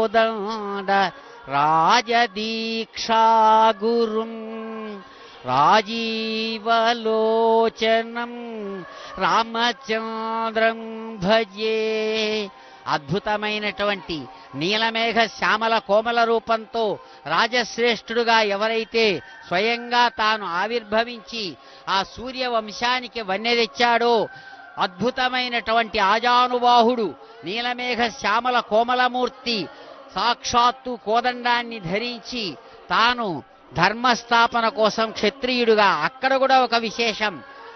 కోదండ రాజదీక్షా గురుం రాజీవలోచనం రామచంద్రం భజే అద్భుతమైనటువంటి నీలమేఘ శ్యామల కోమల రూపంతో రాజశ్రేష్ఠుడుగా ఎవరైతే స్వయంగా తాను ఆవిర్భవించి ఆ సూర్య వంశానికి వన్నె తెచ్చాడో అద్భుతమైనటువంటి ఆజానుబాహుడు నీలమేఘ శ్యామల కోమలమూర్తి సాక్షాత్తు కోదండాన్ని ధరించి తాను ధర్మస్థాపన కోసం క్షత్రియుడుగా అక్కడ కూడా ఒక విశేషం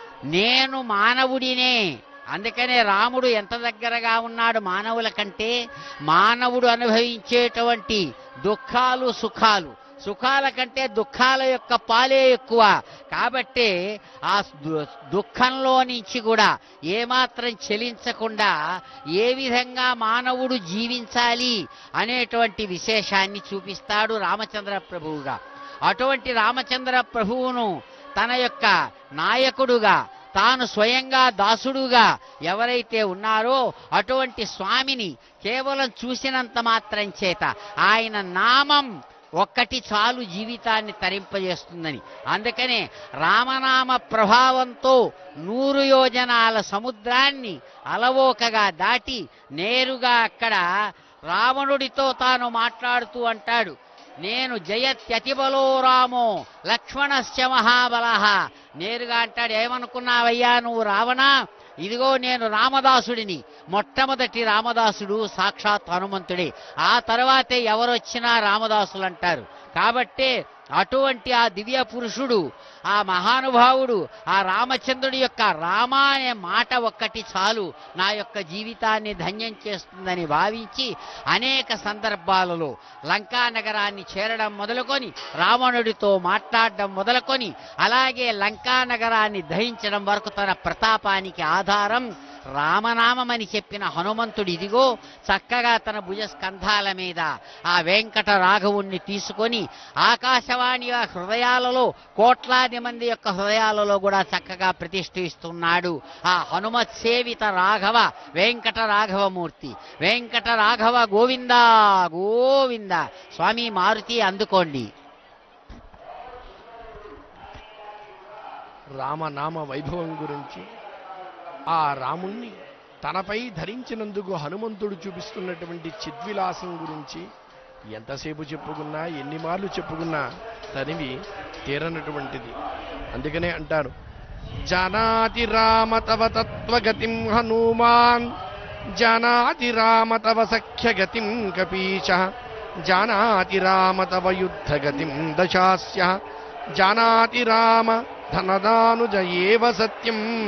నేను మానవుడినే అందుకనే రాముడు ఎంత దగ్గరగా ఉన్నాడు మానవుల కంటే మానవుడు అనుభవించేటువంటి దుఃఖాలు సుఖాలు సుఖాల కంటే దుఃఖాల యొక్క పాలే ఎక్కువ కాబట్టే ఆ దు- దుఃఖంలో నుంచి కూడా ఏమాత్రం చెలించకుండా ఏ విధంగా మానవుడు జీవించాలి అనేటువంటి విశేషాన్ని చూపిస్తాడు రామచంద్ర ప్రభువుగా అటువంటి రామచంద్ర ప్రభువును తన యొక్క నాయకుడుగా తాను స్వయంగా దాసుడుగా ఎవరైతే ఉన్నారో అటువంటి స్వామిని కేవలం చూసినంత మాత్రం చేత ఆయన నామం ఒక్కటి చాలు జీవితాన్ని తరింపజేస్తుందని అందుకనే రామనామ ప్రభావంతో నూరు యోజనాల సముద్రాన్ని అలవోకగా దాటి నేరుగా అక్కడ రావణుడితో తాను మాట్లాడుతూ అంటాడు నేను జయత్యతిబలో రామో లక్ష్మణశ్చ మహాబల నేరుగా అంటాడు ఏమనుకున్నావయ్యా నువ్వు రావణా ఇదిగో నేను రామదాసుడిని మొట్టమొదటి రామదాసుడు సాక్షాత్ హనుమంతుడే ఆ తర్వాతే ఎవరొచ్చినా రామదాసులు అంటారు కాబట్టే అటువంటి ఆ దివ్య పురుషుడు ఆ మహానుభావుడు ఆ రామచంద్రుడి యొక్క రామ అనే మాట ఒక్కటి చాలు నా యొక్క జీవితాన్ని ధన్యం చేస్తుందని భావించి అనేక సందర్భాలలో లంకా నగరాన్ని చేరడం మొదలుకొని రావణుడితో మాట్లాడడం మొదలుకొని అలాగే లంకా నగరాన్ని దహించడం వరకు తన ప్రతాపానికి ఆధారం రామనామమని చెప్పిన హనుమంతుడు ఇదిగో చక్కగా తన భుజ స్కంధాల మీద ఆ వెంకట రాఘవుణ్ణి తీసుకొని ఆకాశవాణి ఆ హృదయాలలో కోట్లాది మంది యొక్క హృదయాలలో కూడా చక్కగా ప్రతిష్ఠిస్తున్నాడు ఆ హనుమత్ సేవిత రాఘవ వెంకట రాఘవమూర్తి వెంకట రాఘవ గోవింద గోవింద స్వామి మారుతి అందుకోండి రామనామ వైభవం గురించి ఆ రాముణ్ణి తనపై ధరించినందుకు హనుమంతుడు చూపిస్తున్నటువంటి చిద్విలాసం గురించి ఎంతసేపు చెప్పుకున్నా ఎన్ని మార్లు చెప్పుకున్నా తనివి తీరనటువంటిది అందుకనే అంటారు జానాతి రామ తవ తత్వగతిం హనుమాన్ జానాతి రామ తవ సఖ్యగతిం కపీశ జానాతి రామ తవ యుద్ధగతిం దశాస్య జానాతి రామ ధనదానుజ ఏవ సత్యం